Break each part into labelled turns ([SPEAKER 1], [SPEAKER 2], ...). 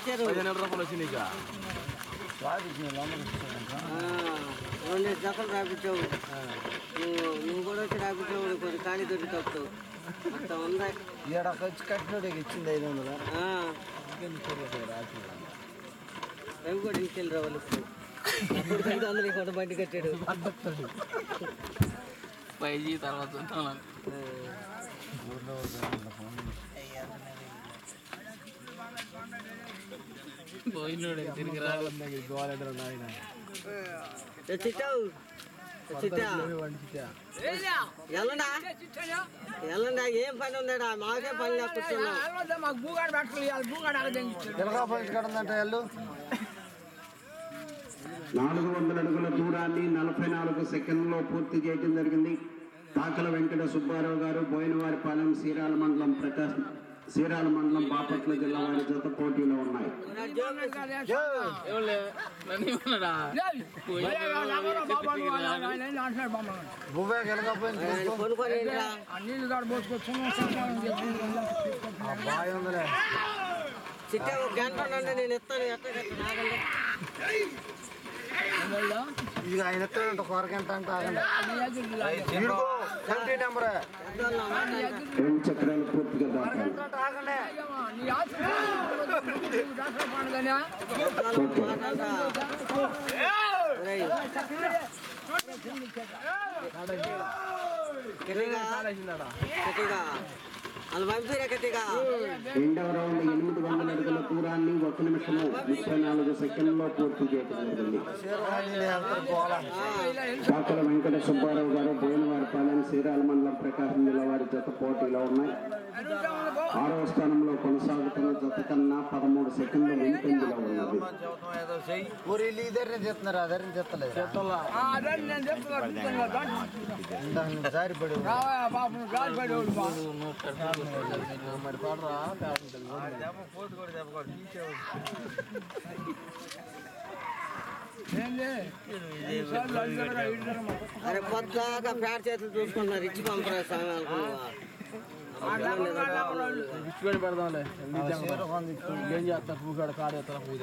[SPEAKER 1] ఇచ్చారు
[SPEAKER 2] పదిహేను రూపాయలు వచ్చినాయి ఇక
[SPEAKER 1] ఆ, రెండు జతలు రాపించావు నువ్వు నువ్వు కూడా వచ్చి రాపించావు కొంచెం ఖాళీ దొరికి తప్పుతావు అంత ఉందా
[SPEAKER 3] ఈడ ఖర్చు కట్టినోడు ఇచ్చింది ఐదు వందలు
[SPEAKER 1] ఆ. అవి కూడా ఇంటికి రావాలి ఇప్పుడు అప్పుడు ఐదు వందలు ఇక్కడ బండి కట్టాడు
[SPEAKER 2] పైజీ తర్వాత ఉంటాను
[SPEAKER 1] ఆ.
[SPEAKER 2] పోయినోడే తిరిగి రావాలి
[SPEAKER 3] గోవాలెదరు నాయన
[SPEAKER 1] ఏ చిట్టావు ఏ చిట్టా ఎల్లండా ఎల్లండా ఏం పని ఉందాడా మాకే పని లేకపోతున్నాం
[SPEAKER 3] పిల్లగా పంచి కడందంట వాళ్ళు
[SPEAKER 4] నాలుగు వందల అడుగుల దూరాన్ని నలభై నాలుగు సెకండ్లో పూర్తి చేయడం జరిగింది తాకల వెంకట సుబ్బారావు గారు బోయినవారిపాలెం సీరాల మండలం ప్రకాశం సీరాల మండలం బాపట్ల జిల్లా వారి జత పోటీలో ఉన్నాయి
[SPEAKER 2] నన్ను ఏమన్నాడా
[SPEAKER 3] భూవే గెలగా పోయింది
[SPEAKER 1] కొనుక్కొని ఏంట్రా?
[SPEAKER 3] బాగా ఉందిలే
[SPEAKER 1] చిట్టా ఒక గంట ఉండండి నేను ఇస్తాను ఎట్ట ఆగండి
[SPEAKER 3] ఇది ఆయన ఎత్తాడంట కొరకంట అంటే ఆగండి ఈడుకో సెవెంటీ నెంబర్
[SPEAKER 1] పెద్దోళ్ళమా?
[SPEAKER 4] రెండు చక్రాలు పూర్తిగా దాటాలి
[SPEAKER 3] ఆగండి
[SPEAKER 1] పెద్దోళ్ళమా? మాట్లాడరా. ఒరేయ్. గట్టిగా గట్టిగా వాళ్ళు పంపిరా గట్టిగా
[SPEAKER 4] రెండవ రౌండ్ ఎనిమిది వందల అడుగుల దూరాన్ని ఒక నిమిషము ముప్పై నాలుగు సెకండ్లో పూర్తి చేయడం జరిగింది తాకల వెంకట సుబ్బారావు గారు బోయినవారిపాలెం సీరాల మండలం ప్రకాశం జిల్లా వారి జత పోటీలో ఉన్నాయి ఆరవ స్థానంలో కొనసాగుతున్న జత కన్నా పదమూడు సెకండ్ల వెనుకంజలో ఉన్నది
[SPEAKER 3] ఊరు వీళ్ళు ఇద్దరిని చేస్తున్నారు అదరిని చేస్తలేదు జారి పడి
[SPEAKER 2] మరి పాడరా
[SPEAKER 1] అరే పొద్దాక ప్యాడ్ చేతులు చూసుకుంటున్నారు ఇచ్చి పంపరా స్వామి అనుకున్నావా
[SPEAKER 2] ఇచ్చుకొని పెడదాంలే ఏం చేస్తా పూకాడ కాడేస్తా పూజ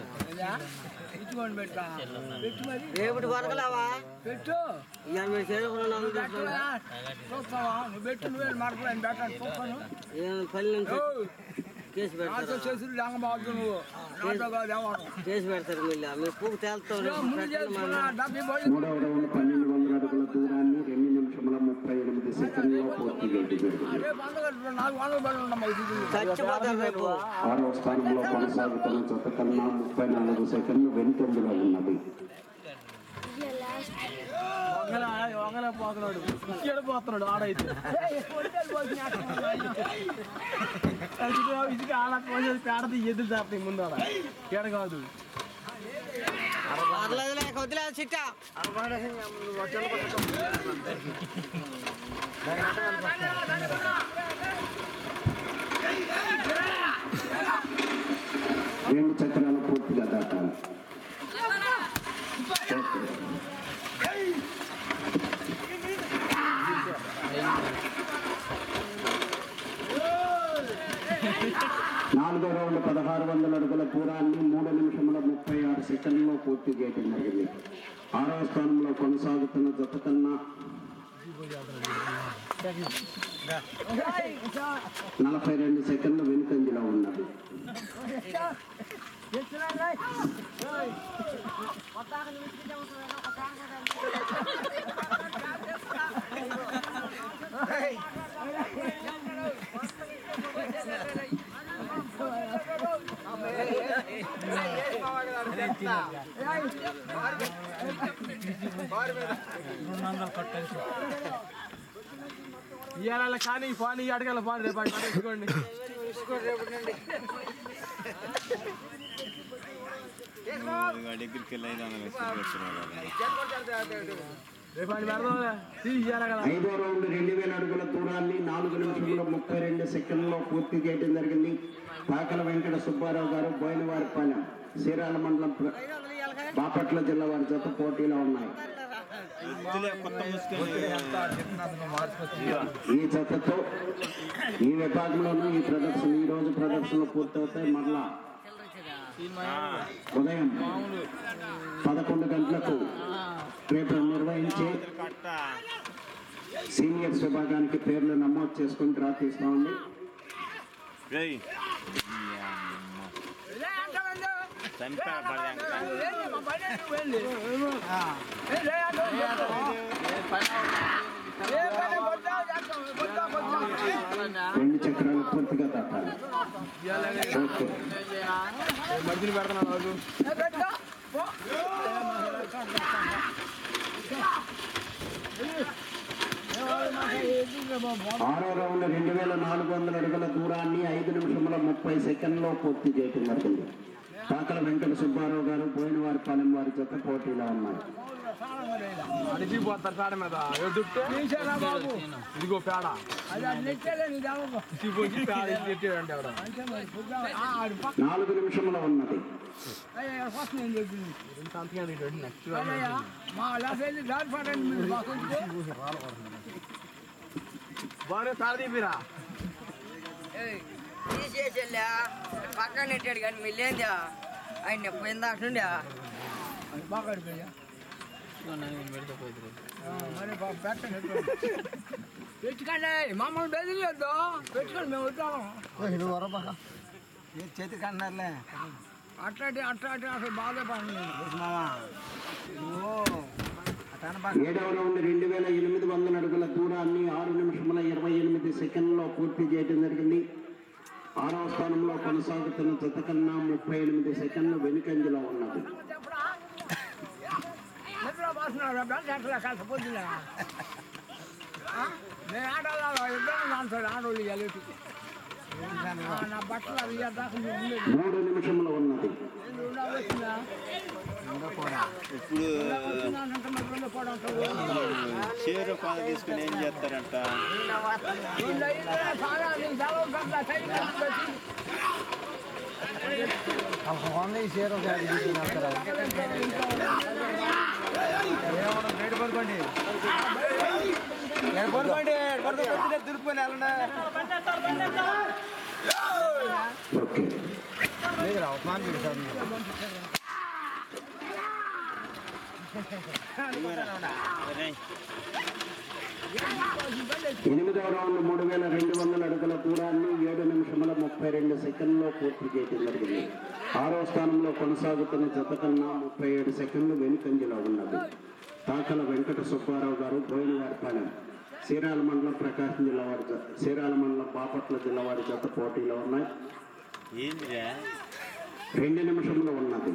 [SPEAKER 1] రేపటి వరకలావా
[SPEAKER 5] పెట్టు
[SPEAKER 1] ఇవాళ మీరు చేరుకున్నాను
[SPEAKER 5] చూస్తావా నువ్వు పెట్టు నువ్వే మార్పులు పెట్టాను చూస్తాను
[SPEAKER 1] పల్లె నుంచి కేసు
[SPEAKER 5] నాతో
[SPEAKER 1] పెడతారు
[SPEAKER 5] చేసి లేక బాగుంది నువ్వు నాతో కాదు ఎవరు
[SPEAKER 1] కేసు పెడతారు మీరు మీరు పువ్వు తేలుతారు
[SPEAKER 5] ముందు చేసుకున్నా డబ్బి పోయి
[SPEAKER 4] మూడవ రౌండ్ పన్నెండు వందల అడుగుల దూరాన్ని రెండు నిమిషముల ముప్పై ఎనిమిది సెకండ్లో పూర్తి చేయడం జరిగింది
[SPEAKER 5] రేపు అందరూ నాలుగు వందలు పడి ఉండమ్మా ఇది
[SPEAKER 1] చచ్చిపోతారు రేపు
[SPEAKER 4] ఆరవ స్థానంలో కొనసాగుతున్న జత కన్నా ముప్పై నాలుగు సెకండ్లు వెనుకంజలో ఉన్నది
[SPEAKER 2] వంగలే పోతున్నాడు ఇక్కడ పోతున్నాడు ఆడైతే ఇది ఆడ పోసేది పేడది ఎదురు చేస్తాయి ముందు ఆడ ఇక్కడ కాదు
[SPEAKER 1] పర్లేదులే వదిలేదు చిట్టా
[SPEAKER 4] రెండు చక్రాలు పూర్తిగా దాటాలి నాలుగో రౌండ్ పదహారు వందల అడుగుల దూరాన్ని మూడు నిమిషముల ముప్పై ఆరు సెకండ్లో పూర్తి చేయడం జరిగింది ఆరవ స్థానంలో కొనసాగుతున్న జత కన్నా నలభై రెండు సెకండ్లు వెనుకంజలో ఉన్నది
[SPEAKER 2] ఇవాళ కానీ పాని అడగాల పాని రేపు అక్కడ తెచ్చుకోండి
[SPEAKER 6] దగ్గరికి వెళ్ళి ఐదు వందలు వేసుకొని
[SPEAKER 2] రేపు అని పెడదాంలే తీసి ఇవ్వాలి కదా
[SPEAKER 4] ఐదో రౌండ్ రెండు వేల అడుగుల దూరాన్ని నాలుగు నిమిషముల ముప్పై రెండు సెకండ్లో పూర్తి చేయడం జరిగింది పాకల వెంకట సుబ్బారావు గారు బోయినవారిపాలెం సీరాల మండలం ప్ర- బాపట్ల జిల్లా వారి జత పోటీలో ఉన్నాయి
[SPEAKER 6] కొత్త ముసుకొని
[SPEAKER 4] ఈ జతతో ఈ విభాగంలోనూ ఈ ప్రదర్శన ఈ రోజు ప్రదర్శనలు పూర్తవుతాయి మరలా ఉదయం పదకొండు గంటలకు రేపు నిర్వహించే
[SPEAKER 6] కట్ట
[SPEAKER 4] సీనియర్స్ విభాగానికి పేర్లు నమోదు చేసుకుని డ్రా తీస్తామండి
[SPEAKER 6] రేయ్
[SPEAKER 5] లే అంటావేందో?
[SPEAKER 6] చంపా పడేంక
[SPEAKER 5] ఏంది మా పని నువ్వు ఏంది? ఏ లే అంటావు, చెప్తావా? ఏ పని కొట్టావు, చేస్తావు, కొట్టావు, కొట్టావు.
[SPEAKER 4] రెండు చక్రాలు పూర్తిగా తట్టాలి ఓకే
[SPEAKER 2] మధ్యలో పెడుతున్నాను రోజు
[SPEAKER 5] ఏ పెట్టు, పో.
[SPEAKER 4] ఆరో రౌండ్ రెండు వేల నాలుగు వందల అడుగుల దూరాన్ని ఐదు నిమిషముల ముప్పై సెకండ్లో పూర్తి చేయటం జరిగింది పాకల వెంకట సుబ్బారావు గారు పోయినవారిపాలెం వారి జత పోటీలో ఉన్నాయి
[SPEAKER 2] అడిగిపోతారు పేడ మీద ఎదుట్టే
[SPEAKER 5] తీసేరా బాబు.
[SPEAKER 2] ఇదిగో పేడ
[SPEAKER 5] అది అది నెట్టేలే నీ దామకు.
[SPEAKER 2] తీపోయి పేడ ఎత్తాడంటే ఆవిడ
[SPEAKER 5] అంతే మరి, పొద్దున, ఆ, ఆడు పక్క.
[SPEAKER 4] నాలుగు నిమిషముల ఉన్నది
[SPEAKER 5] అయ్యా, ఫస్ట్ నేను చెప్పింది.
[SPEAKER 2] సంతకం తీయడం నెక్స్ట్
[SPEAKER 5] అయ్యా, మా లాసెళ్ళి దారి పడండి మీరు మాకు ఎందుకు?
[SPEAKER 2] బాగానే పేడ తీపిరా
[SPEAKER 7] తీసేసేళ్ళా పక్కన నెట్టాడు కానీ మీరు లేదా ఆయన పోయిందా అట్లుండే
[SPEAKER 5] అది బాగా అడిపోయా మరి బాబు పెట్టండి పెట్టుకోండి మమ్మల్ని బెదిరియొద్దు పెట్టుకోండి మేము వద్దాము
[SPEAKER 3] చేతి కన్నారులే
[SPEAKER 5] అట్లాంటి అట్లాంటి అసలు బాధపడండి
[SPEAKER 3] మామా
[SPEAKER 4] ఏడవ రౌండ్ రెండు వేల ఎనిమిది వందల అడుగుల దూరాన్ని ఆరు నిమిషముల ఇరవై ఎనిమిది సెకండ్లో పూర్తి చేయడం జరిగింది ఆరవ స్థానంలో కొనసాగుతున్న జత కన్నా ముప్పై ఎనిమిది సెకండ్లు వెనుకంజలో ఉన్నది
[SPEAKER 5] చెప్పరా నిద్ర పోతున్నారు బెల్ట్ ఎట్లా కాస్త పొద్దున నేను ఆడాలి ఇద్దరు నాలుగు ఆడోళ్ళు ఇవ్వాలి నా బట్టలు అవి దాకా మీరు ఉండేది
[SPEAKER 4] మూడు నిమిషముల ఉన్నది
[SPEAKER 5] ఏంది ఉండా వచ్చిందా
[SPEAKER 6] ఇప్పుడు
[SPEAKER 5] వచ్చిందంటే మరి రెండు కూడా ఉంటుంది
[SPEAKER 6] చీర పాలు తీసుకుని ఏం చేస్తారంట
[SPEAKER 5] రెండు అయితే చాలా నీకు సెలవు గంట టైం పెట్టి
[SPEAKER 3] వంద ఈ చీర ఒక యాభై తీసుకున్నారు బయట పడుకోండి పడుకోండి పడుకోండి దురుకుని వెళ్ళండి
[SPEAKER 4] ఓకే
[SPEAKER 3] లేదు రా ఉస్మాన్ బీడి సార్
[SPEAKER 6] రేయ్,
[SPEAKER 4] ఎనిమిదవ రౌండ్ మూడు వేల రెండు వందల అడుగుల దూరాన్ని ఏడు నిమిషముల ముప్పై రెండు సెకండ్లో పూర్తి చేయడం జరిగింది ఆరో స్థానంలో కొనసాగుతున్న జత కన్నా ముప్పై ఏడు సెకండ్లు వెనుకంజలో ఉన్నది తాకల వెంకట సుబ్బారావు గారు బోయినవారిపాలెం చీరాల మండలం ప్రకాశం జిల్లా వారి జత చీరాల మండలం బాపట్ల జిల్లా వారి జత పోటీలో ఉన్నాయి
[SPEAKER 6] ఏందిరా
[SPEAKER 4] రెండు నిమిషంలో ఉన్నది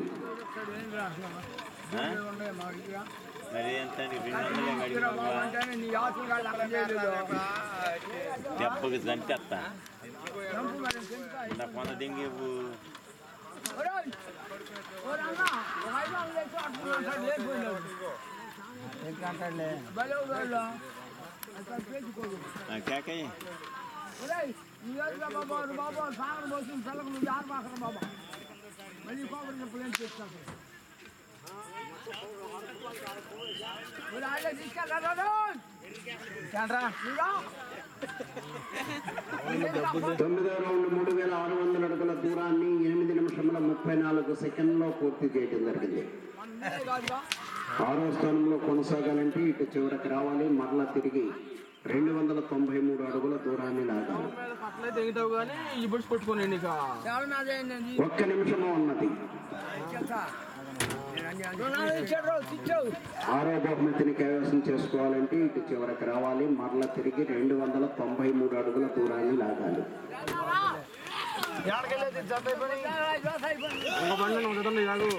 [SPEAKER 6] ఆ?
[SPEAKER 5] ఉన్నాయి మా దగ్గర
[SPEAKER 6] మరి ఎంత రెండు వందలే గడిపా
[SPEAKER 5] అంటేనే నీ ఆశలు వాళ్ళు అక్కడ చేయలేదు
[SPEAKER 6] దెబ్బకి చంపేస్తా
[SPEAKER 5] చంపు మరి తింటా.
[SPEAKER 6] నా కొంత దింగి
[SPEAKER 5] ఒరేయ్! ఒరే అన్న, ఒక ఐదు వందలు తెచ్చి అట్లా అంటాడు, లేచిపోయినాడు.
[SPEAKER 3] అంటాడులే
[SPEAKER 5] భలే ఉన్నాడు. అట్లా చేసుకోదు.
[SPEAKER 6] కేకయ్య
[SPEAKER 5] ఒరేయ్, నీ ఎదురుగా బాబా, ఒరే బాబా, సాగర్ పోసిన చల్లకు నువ్వు ఆరు మాసరా బాబా. మళ్ళీ కోపడి చెప్పులు ఏం చేస్తావు? ఒరే, ఆయనే తీసుకెళ్ళరా రోయ్. నువ్వు రా.
[SPEAKER 4] తొమ్మిదవ రౌండ్ మూడు వేల ఆరు వందల అడుగుల దూరాన్ని ఎనిమిది నిమిషముల ముప్పై నాలుగు సెకండ్లో పూర్తి చేయడం జరిగింది
[SPEAKER 5] మనమే కాదుగా.
[SPEAKER 4] ఆరో స్థానంలో కొనసాగాలంటే ఇటు చివరికి రావాలి మరలా తిరిగి రెండు వందల తొంభై మూడు అడుగుల దూరాన్ని లాగాలి
[SPEAKER 2] అట్లయితే తెగుతావు కానీ ఈ బుడ్స్ పట్టుకోండి నీకు
[SPEAKER 5] చాలా మీద ఏంది?
[SPEAKER 4] ఒక్క నిమిషము ఉన్నది
[SPEAKER 5] చెప్తా. రుణాలు ఇచ్చాడు రోజు ఇచ్చావు
[SPEAKER 4] ఆరో బహుమతిని కైవసం చేసుకోవాలంటే ఇటు చివరికి రావాలి మరలా తిరిగి రెండు వందల తొంభై మూడు అడుగుల దూరాన్ని లాగాలి
[SPEAKER 3] ఎక్కడికెళ్ళేది జత అయిపోయి
[SPEAKER 2] ఒక బండి ఒక జతండి కాదు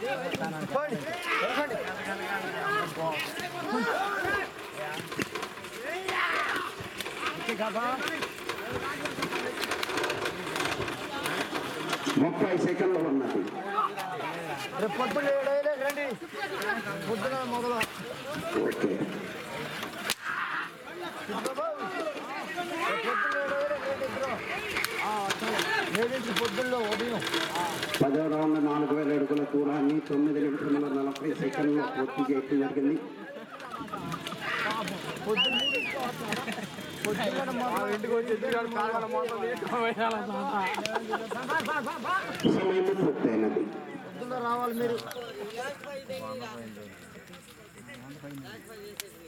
[SPEAKER 4] ముప్పై సెకండ్లు ఉన్నది
[SPEAKER 3] రేపు పొద్దున్న ఏడు అయ్యేది రండి పొద్దున మొదలు
[SPEAKER 4] ఓకే
[SPEAKER 3] ఏడింటి పొద్దుల్లో ఉదయం
[SPEAKER 4] పదో రౌండ్ నాలుగు వేల అడుగుల దూరాన్ని తొమ్మిది నిమిషముల నలభై సెకండ్లో పూర్తి చేయడం జరిగింది
[SPEAKER 2] ఇంటికి వచ్చి ఎదురుగాడు కాలువల మొత్తం తీసుకొని పోయినాల
[SPEAKER 4] సమయం పూర్తయినది
[SPEAKER 3] రావాలి మీరు